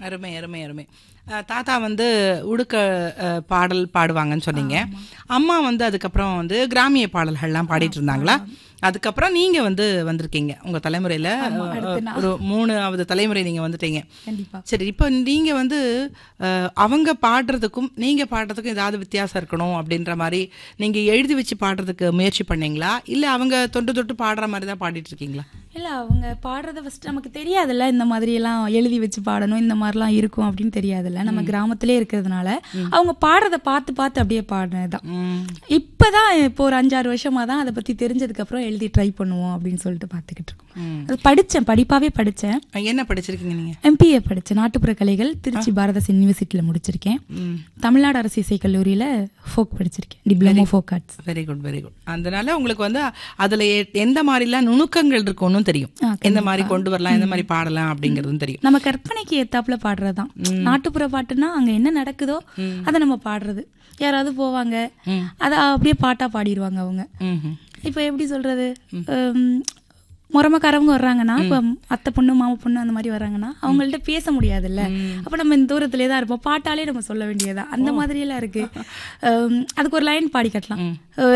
அருமை அருமை அருமை அஹ், தாத்தா வந்து உடுக்க அஹ், பாடல் பாடுவாங்கன்னு சொன்னீங்க அம்மா வந்து அதுக்கப்புறம் வந்து கிராமிய பாடல்கள்லாம் பாடிட்டு இருந்தாங்களா அதுக்கப்புறம் நீங்க வந்து வந்திருக்கீங்க உங்க தலைமுறையில அஹ், ஒரு மூணாவது தலைமுறை நீங்க வந்துட்டீங்க கண்டிப்பா சரி இப்போ நீங்க வந்து அஹ், அவங்க பாடுறதுக்கும் நீங்க பாடுறதுக்கும் ஏதாவது வித்தியாசம் இருக்கணும் அப்படின்ற மாதிரி நீங்க எழுதி வச்சு பாடுறதுக்கு முயற்சி பண்ணீங்களா இல்ல அவங்க தொட்டு தொட்டு பாடுற மாதிரி தான் பாடிட்டு இருக்கீங்களா இல்ல அவங்க பாடுறத ஃபர்ஸ்ட் நமக்கு தெரியாதுல்ல இந்த மாதிரி எல்லாம் எழுதி வச்சு பாடணும் இந்த மாதிரிலாம் இருக்கும் அப்படின்னு தெரியாதுல்ல நம்ம கிராமத்திலே இருக்கிறதுனால அவங்க பாடுறத பார்த்து பார்த்து அப்படியே பாடினதுதான் ம். இப்பதான் இப்போ ஒரு அஞ்சாறு வருஷமா தான் அதை பத்தி தெரிஞ்சதுக்கு அப்புறம் எழுதி ட்ரை பண்ணுவோம் அப்படின்னு சொல்லிட்டு பார்த்துக்கிட்டு இருக்கோம் அது படிச்சேன் படிப்பாவே படிச்சேன் என்ன படிச்சிருக்கீங்க நீங்க எம்பிஏ படிச்சேன் நாட்டுப்புற கலைகள் திருச்சி பாரதாஸ் யூனிவர்சிட்டியில முடிச்சிருக்கேன் தமிழ்நாடு அரசு இசை கல்லூரியில ஃபோக் படிச்சிருக்கேன் diploma folk arts very good very good அதனால உங்களுக்கு வந்து அதுல எ- எந்த மாதிரிலாம் நுணுக்கங்கள் இருக்கும்னு தெரியும் ஆ, எந்த மாதிரி கொண்டு வரலாம் எந்த மாதிரி பாடலாம் அப்படிங்கறதும் தெரியும் நம்ம கற்பனைக்கு ஏத்தாப்புல பாடுறதுதான் நாட்டுப்புற பாட்டுன்னா அங்க என்ன நடக்குதோ அதை நம்ம பாடுறது யாராவது போவாங்க அத அப்படியே பாட்டா பாடிடுவாங்க அவங்க ம்ஹும். இப்போ எப்படி சொல்றது உம், முறமக்காரவங்க வர்றாங்கன்னா இப்போ அத்தை பொண்ணு மாமா பொண்ணு அந்த மாதிரி வர்றாங்கன்னா அவங்கள்ட்ட பேச முடியாதுல்ல அப்ப நம்ம இந்த தூரத்திலே தான் இருப்போம் பாட்டாலே நம்ம சொல்ல வேண்டியதா அந்த மாதிரி எல்லாம் இருக்கு உம், அதுக்கு ஒரு லைன் பாடி கட்டலாம்